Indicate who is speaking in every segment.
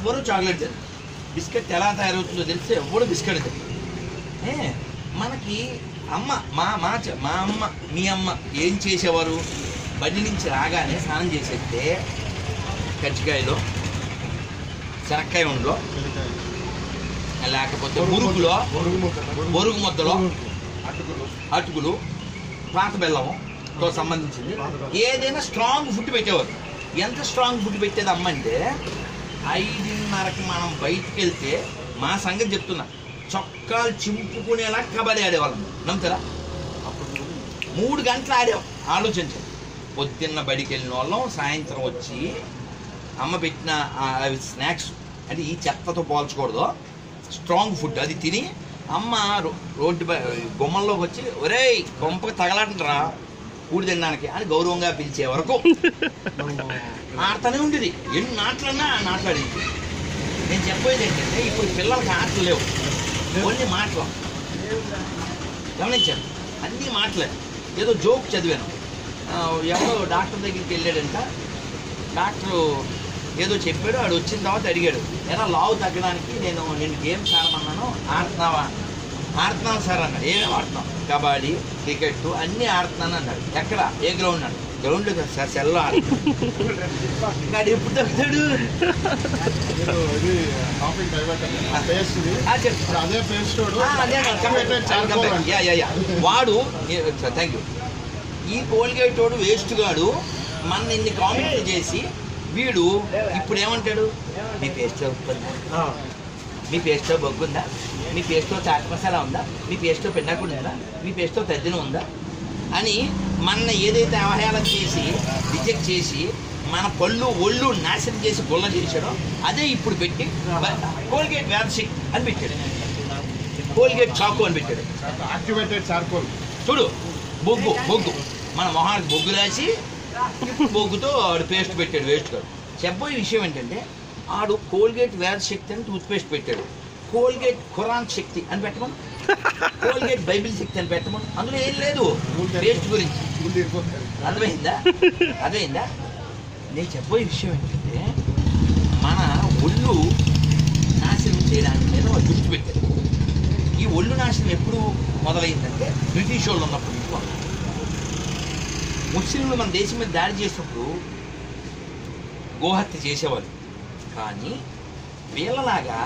Speaker 1: ఎవ్వరూ చాక్లెట్ తినరు బిస్కెట్ ఎలా తయారవుతుందో తెలిస్తే ఎవ్వరు బిస్కెట్ తినరు ఏ మనకి అమ్మ మా మా చ- మా అమ్మ మీ అమ్మ ఏం చేసేవారు బండి నుంచి రాగానే స్నానం చేసేస్తే కజ్జికాయలో శనక్కాయ ఉండలో లేకపోతే మురుగులో
Speaker 2: బొరుగు ముద్ద
Speaker 1: బొరుగు ముద్దలో
Speaker 2: అటుకులు
Speaker 1: అటుకులు పాత బెల్లముతో సంబంధించింది ఏదైనా స్ట్రాంగ్ ఫుడ్ పెట్టేవారు ఎంత స్ట్రాంగ్ ఫుడ్ పెట్టేది అమ్మ అంటే ఐదున్నరకి మనం బయటికి వెళ్తే మా సంగతి చెప్తున్నా చొక్కాలు చింపుకునేలా కబడ్డీ ఆడేవాళ్ళం నమ్ముతారా మూడు గంటలు ఆడాం ఆలోచించండి పొద్దున్న బడికి వెళ్ళిన వాళ్ళం సాయంత్రం వచ్చి అమ్మ పెట్టిన ఆ అవి స్నాక్స్ అంటే ఈ చెత్తతో పోల్చకూడదు స్ట్రాంగ్ ఫుడ్ అది తిని అమ్మ రో- రోడ్డు బ- గుమ్మంలోకి వచ్చి ఒరేయ్ కొంపకి తగలంటరా కూడి తినడానికి అని గౌరవంగా పిలిచే వరకు ఆడుతూనే ఉండేది ఎన్ని నాట్లన్నా నాట్లాడేది నేను చెప్పేది ఏంటంటే ఇప్పుడు పిల్లలకి ఆటలు లేవు ఓన్లీ మాటలు గమనించాను అన్ని మాటలే ఏదో జోక్ చదివాను ఆ, ఎవరో డాక్టర్ దగ్గరికి వెళ్ళాడంట డాక్టరు ఏదో చెప్పాడు ఆడు వచ్చిన తర్వాత అడిగాడు ఎలా లావు తగ్గడానికి నేను నేను గేమ్స్ ఆడమన్నాను ఆడుతున్నావా ఆడుతున్నాను సార్ అన్నాడు ఏమేమి ఆడుతున్నావు కబడ్డీ క్రికెట్ అన్నీ ఆడుతున్నాను అన్నాడు ఎక్కడ ఏ గ్రౌండ్ అన్నాడు గ్రౌండ్ కదా సార్ సెల్లో ఆడు ఎప్పుడు తగ్గుతాడు
Speaker 2: మీరు ఇది టాపిక్ డైవర్ట్ అయింది. ఆ పేస్ట్ ఇది
Speaker 1: ఆ, చెప్పు.
Speaker 2: ఇప్పుడు అదే పేస్ట్ వాడు
Speaker 1: ఆ, అదే అదే, come back,
Speaker 2: activated
Speaker 1: come
Speaker 2: charcoal
Speaker 1: back.
Speaker 2: అంట.
Speaker 1: Yeah, yeah, yeah. వాడు థ్యాంక్ యూ ఈ కోల్గేట్ వాడు వేస్ట్ గాడు మన ఇన్ని కామెంట్లు చేసి వీడు ఇప్పుడు ఏమంటాడు మీ పేస్ట్ ఉందా మీ పేస్ట్లో బొగ్గుందా మీ పేస్ట్లో చాట్ మసాలా ఉందా మీ పేస్ట్లో పెండాకుండా ఉందా మీ పేస్ట్లో తద్దిన ఉందా అని మన ఏదైతే అవహేళన చేసి రిజెక్ట్ చేసి మన పళ్ళు ఒళ్ళు నాశనం చేసి గుల్ల చేశాడో అదే ఇప్పుడు పెట్టి కోల్గేట్ వ్యాప్సిక్ అని పెట్టాడు కోల్గేట్ చాకు అని పెట్టాడు
Speaker 2: యాక్టివేటెడ్ చార్కోల్
Speaker 1: చూడు బొగ్గు బొగ్గు మన మొహానికి బొగ్గు రాసి బొగ్గుతో ఆడు పేస్ట్ పెట్టాడు వేస్ట్ కాదు చెప్పబోయే విషయం ఏంటంటే ఆడు కోల్గేట్ వేద శక్తి అని టూత్ పేస్ట్ పెట్టాడు కోల్గేట్ ఖురాన్ శక్తి అని పెట్టమను కోల్గేట్ బైబిల్ శక్తి అని పెట్టమను అందులో ఏం లేదు పేస్ట్ గురించి
Speaker 2: ముందు ఇరుక్కోతుంది.
Speaker 1: అర్థమైందా అర్థమైందా నేను చెప్పబోయే విషయం ఏంటంటే మన ఒళ్ళు నాశనం చేయడానికి మీద వాళ్ళు దృష్టి పెట్టారు ఈ ఒళ్ళు నాశనం ఎప్పుడు మొదలైందంటే బ్రిటిష్ వాళ్ళు ఉన్నప్పుడు నుంచి మొదలైంది. ముస్లింలు మన దేశం మీద దాడి చేసినప్పుడు గోహత్య చేసేవాళ్ళు కానీ వీళ్ళలాగా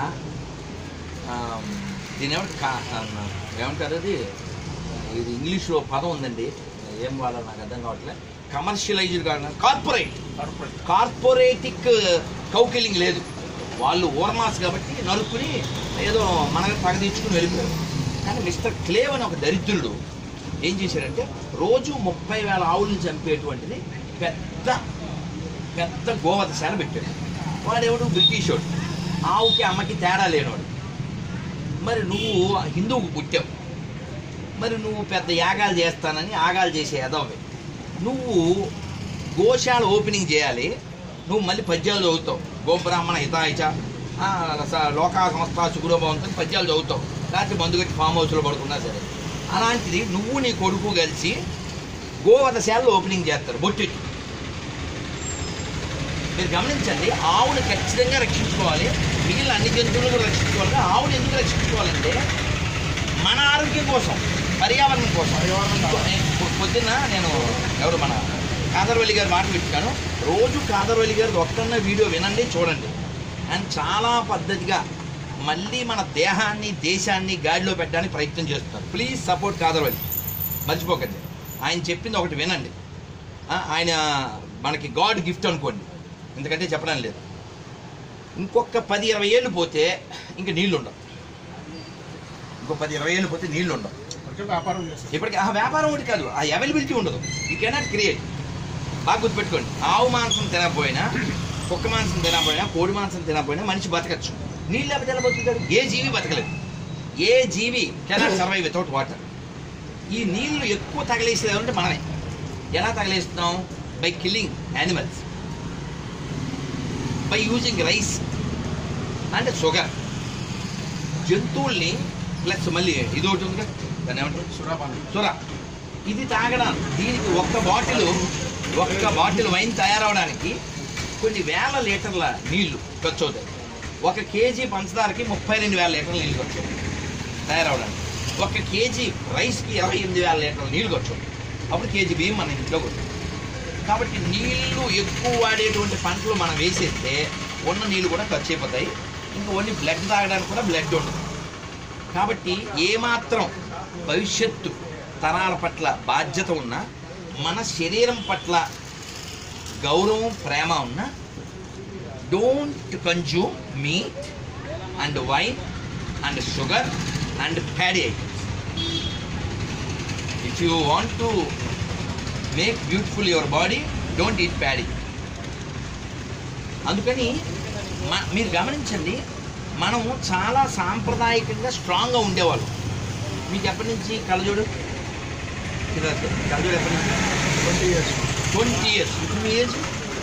Speaker 1: ఆమ్, దీని ఏమంటారు కా- ఆ, ఏమంటారు అది ఇది ఇంగ్లీష్లో పదం ఉందండి ఏం వాడాలో నాకు అర్థం కావట్లేదు కమర్షియలైజ్డ్ కాదు కార్పొరేట్ కార్పొరేటిక్ కౌకిలింగ్ లేదు వాళ్ళు ఓర్మాస్ కాబట్టి నరుక్కుని ఏదో మనకు పగదీర్చుకుని వెళ్ళిపోయారు కానీ మిస్టర్ క్లేవ్ అని ఒక దరిద్రుడు ఏం చేశాడంటే రోజు ముప్పై వేల ఆవులను చంపేటువంటిది పెద్ద పెద్ద గోవధశాల పెట్టాడు వాడెవడు బ్రిటిష్ వాడు ఆవుకి అమ్మకి తేడా లేనివాడు మరి నువ్వు హిందువుకు పుట్టావు మరి నువ్వు పెద్ద యాగాలు చేస్తానని యాగాలు చేసే ఎదవవి నువ్వు గోశాల ఓపెనింగ్ చేయాలి నువ్వు మళ్ళీ పద్యాలు చదువుతావు గోబ్రాహ్మణ హితాయిచ ఆ, స- లోకా సంస్థ సుగురభవంతో పద్యాలు చదువుతావు రాత్రి మందు కట్టి ఫామ్ హౌస్లో పడుకున్నా సరే అలాంటిది నువ్వు నీ కొడుకు కలిసి గోవధశాలలో ఓపెనింగ్ చేస్తారు బొట్టెట్టు మీరు గమనించండి ఆవుని ఖచ్చితంగా రక్షించుకోవాలి మిగిలిన అన్ని జంతువులను కూడా రక్షించుకోవాలి ఆవుని ఎందుకు రక్షించుకోవాలంటే మన ఆరోగ్యం కోసం పర్యావరణం కోసం ఇంకో- పొ- పొద్దున్న నేను ఎవరు మన కాదర్వల్లి గారి మాట పెట్టాను రోజు కాదర్వల్లి గారి ఒక్కన్న వీడియో వినండి చూడండి అండ్ చాలా పద్ధతిగా మళ్ళీ మన దేహాన్ని దేశాన్ని గాడిలో పెట్టడానికి ప్రయత్నం చేస్తున్నారు ప్లీజ్ సపోర్ట్ కాదర్వల్లి మర్చిపోకండి ఆయన చెప్పింది ఒకటి వినండి ఆ, ఆయన మనకి గాడ్ గిఫ్ట్ అనుకోండి ఎందుకంటే చెప్పడం లేదు ఇంకొక పది ఇరవై ఏళ్ళు పోతే ఇంకా నీళ్లు ఉండవు ఇంకో పది ఇరవై ఏళ్ళు పోతే నీళ్లు ఉండవు
Speaker 2: ఇప్పటికే వ్యాపారం చేస్తారు
Speaker 1: ఇప్పటికి ఆ వ్యాపారం ఒకటి కాదు ఆ అవైలబిలిటీ ఉండదు యూ కెనాట్ క్రియేట్ బాగా గుర్తుపెట్టుకోండి ఆవు మాంసం తినకపోయినా కుక్క మాంసం తినకపోయినా కోడి మాంసం తినకపోయినా మనిషి బతకచ్చు నీళ్ళు లేకపోతే ఎలా బతుకుతాడు ఏ జీవి బతకలేదు ఏ జీవి కెనాట్ సర్వైవ్ వితౌట్ వాటర్ ఈ నీళ్లు ఎక్కువ తగలేసేది ఎవరంటే మనమే ఎలా తగలేస్తున్నాం by killing animals by using rice అంటే షుగర్ జంతువుల్ని ప్లస్ మళ్ళీ ఇది ఒకటి ఉంది కదా, దాన్ని ఏమంటారు
Speaker 2: సురాపానం
Speaker 1: సుర ఇది తాగడం దీనికి ఒక్క బాటిల్ ఒక్క బాటిల్ వైన్ తయారవడానికి కొన్ని వేల లీటర్ల నీళ్లు ఖర్చు అవుతాయి ఒక కేజీ పంచదారకి ముప్పై రెండు వేల లీటర్లు నీళ్ళు ఖర్చు తయారవడానికి ఒక కేజీ రైస్కి ఇరవై ఎనిమిది వేల లీటర్లు నీళ్ళు ఖర్చు అప్పుడు కేజీ బియ్యం మన ఇంట్లో కొట్టు కాబట్టి నీళ్లు ఎక్కువ వాడేటువంటి పంటలు మనం వేసేస్తే ఉన్న నీళ్ళు కూడా ఖర్చు అయిపోతాయి ఇంకా ఓన్లీ బ్లడ్ తాగడానికి కూడా బ్లడ్ ఉండదు కాబట్టి ఏమాత్రం భవిష్యత్తు తరాల పట్ల బాధ్యత ఉన్నా మన శరీరం పట్ల గౌరవం ప్రేమ ఉన్నా don't consume meat and wine and sugar and fatty items if you want to make beautiful your body don't eat paddy అందుకని మ- మీరు గమనించండి మనం చాలా సాంప్రదాయకంగా స్ట్రాంగ్గా ఉండేవాళ్ళం మీకు ఎప్పటి నుంచి కళ్ళజోడు సిద్ధార్థ్, కళ్ళజోడు ఎప్పటి నుంచి
Speaker 2: ట్వంటీ ఇయర్స్
Speaker 1: ట్వంటీ ఇయర్స్ ఇప్పుడు మీ ఏజ్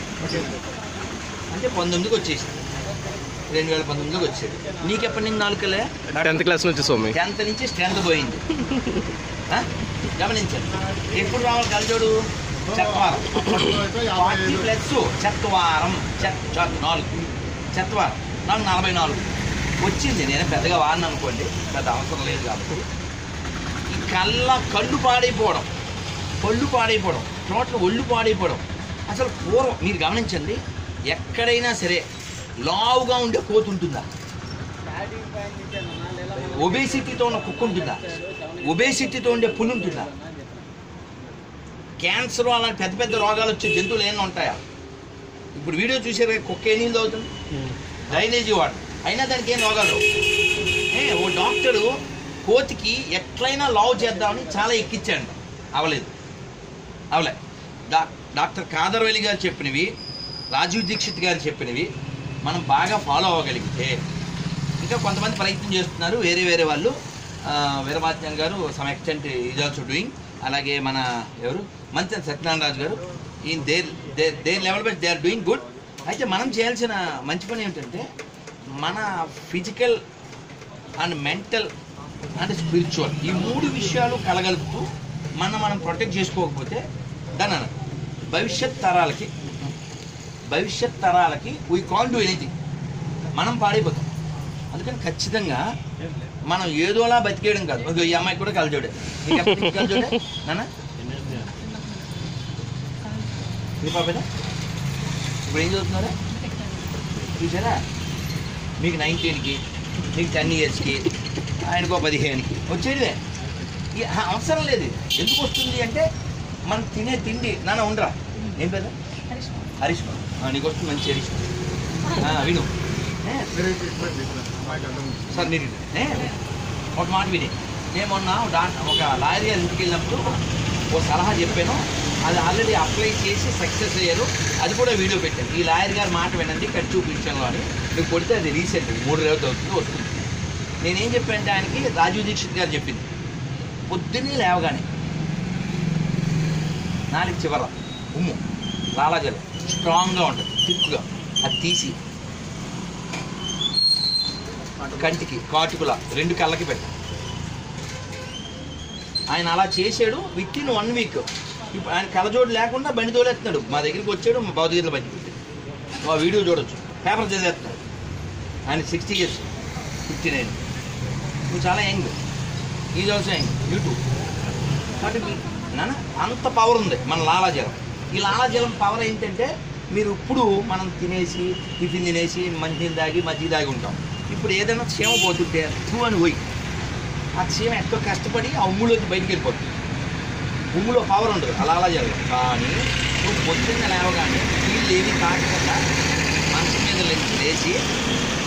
Speaker 1: అంటే పంతొమ్మిదికి వచ్చేసింది రెండు వేల పంతొమ్మిదికి వచ్చేది నీకు ఎప్పటి నుంచి నాలుకలే
Speaker 3: టెన్త్ క్లాస్ నుంచి స్వామి
Speaker 1: టెన్త్ నుంచి స్ట్రెంత్ పోయింది ఆ? గమనించండి ఎప్పుడు రావాలి కలజోడు చెత్తవారం
Speaker 2: అయితే యాభై
Speaker 1: ఫార్టీ
Speaker 2: ఐదు
Speaker 1: ప్లస్ చెత్తవారం చెత్త చెత్త నాలుగు చెత్తవారం నాకు నలభై నాలుగు వచ్చింది నేను పెద్దగా వాడిని అనుకోండి పెద్ద అవసరం లేదు కాబట్టి ఈ కళ్ళ కళ్ళు పాడైపోవడం పళ్ళు పాడైపోవడం టోటల్ ఒళ్ళు పాడైపోవడం అసలు పూర్వం మీరు గమనించండి ఎక్కడైనా సరే లావుగా ఉండే కోతి ఉంటుందా ఒబేసిటీతో ఉన్న కుక్క ఉంటుందా ఒబేసిటీతో ఉండే పులి ఉంటుందా క్యాన్సర్ అలాంటి పెద్ద పెద్ద రోగాలు వచ్చే జంతువులు ఏమైనా ఉంటాయా ఇప్పుడు వీడియో చూసారు కదా, కుక్క ఏ నీళ్ళు అవుతుంది డ్రైనేజీ వాటర్ అయినా దానికి ఏం రోగాలు రావు. ఏ ఓ డాక్టరు కోతికి ఎట్లయినా లావ్ చేద్దామని చాలా ఎక్కించాడు అవలేదు అవలే డా డాక్టర్ కాదర్వెలి గారు చెప్పినవి రాజీవ్ దీక్షిత్ గారు చెప్పినవి మనం బాగా ఫాలో అవ్వగలిగితే ఇంకా కొంతమంది ప్రయత్నం చేస్తున్నారు వేరే వేరే వాళ్ళు ఆ, వీరమాత్యాన్ గారు some extent is also doing అలాగే మన ఎవరు మంచి సత్యనారాయణ రాజు గారు ఈ there there there level by they are doing good అయితే మనం చేయాల్సిన మంచి పని ఏమిటంటే మన physical and mental and spiritual ఈ మూడు విషయాలు కలగలుపుతూ మనం మనం ప్రొటెక్ట్ చేసుకోకపోతే దాని అన భవిష్యత్ తరాలకి భవిష్యత్ తరాలకి వీ కాన్ డూ ఎనీథింగ్ మనం పాడైపోతాం అందుకని ఖచ్చితంగా మనం ఏదోలా బతికేయడం కాదు ఇదిగో ఈ అమ్మాయి కూడా కలజోడే నీకు ఎప్పటి నుంచి కలజోడే నాన్న మీ పాపేనా ఇప్పుడు ఏం చదువుతున్నారా చూసారా మీకు నైన్టీన్కి మీకు టెన్ ఇయర్స్కి ఆయనకో పదిహేనుకి వచ్చేదిలే ఈ ఆ- అవసరం లేదు ఎందుకు వస్తుంది అంటే మనం తినే తిండి నాన్న ఉండరా ఏం పేరు హరీష్మ ఆ, నీకు వస్తుంది మంచి హరీష్మ ఆ, విను ఏ,
Speaker 2: వేరే ట్రీట్మెంట్ చేశాను అమ్మాయికి అర్థం
Speaker 1: సార్ మీరు ఏ, ఒక మాట విని నేను మొన్న ఒక డా- ఒక లాయర్ గారి ఇంటికి వెళ్ళినప్పుడు ఓ సలహా చెప్పాను అది ఆల్రెడీ అప్లై చేసి సక్సెస్ అయ్యారు అది కూడా వీడియో పెట్టాను ఈ లాయర్ గారి మాట వినండి ఇక్కడ చూపించాను అని మీకు కొడితే అది రీసెంట్ మూడు రోజులు అవుతుంది వస్తుంది నేనేం చెప్పానంటే ఆయనకి రాజీవ్ దీక్షిత్ గారు చెప్పింది పొద్దున్నే లేవగానే నాలుగు చివర ఉమ్ము లాలాజలం స్ట్రాంగ్గా ఉంటుంది థిక్గా అది తీసి కంటికి కాటుకుల రెండు కళ్ళకి పెట్టాం ఆయన అలా చేశాడు విత్ ఇన్ వన్ వీక్ ఇప్పుడు ఆయన కళ్ళజోడు లేకుండా బండి తోలేస్తున్నాడు మా దగ్గరికి వచ్చాడు మా భౌతికతలో బండి పెట్టాడు ఆ వీడియో చూడొచ్చు పేపర్ చదివేస్తున్నాడు ఆయన సిక్స్టీ ఇయర్స్ ఫిఫ్టీ నైన్ నువ్వు చాలా young is also young YouTube కాబట్టి మీ- నాన్న అంత పవర్ ఉంది మన లాలాజలం ఈ లాలాజలం పవర్ ఏంటంటే మీరు ఇప్పుడు మనం తినేసి టిఫిన్ తినేసి మంచినీళ్ళు తాగి మజ్జిగ తాగి ఉంటాం ఇప్పుడు ఏదైనా క్షేమ పోతుంటే టూ అని పోయి ఆ క్షేమ ఎంతో కష్టపడి ఆ ఉమ్ములోకి బయటికి వెళ్ళిపోతుంది ఉమ్ములో పవర్ ఉండదు అలా అలా జరగదు కానీ నువ్వు పొద్దున్న లేవగానే నీళ్ళు ఏమి తాగకుండా మంచం మీద లేచి లేచి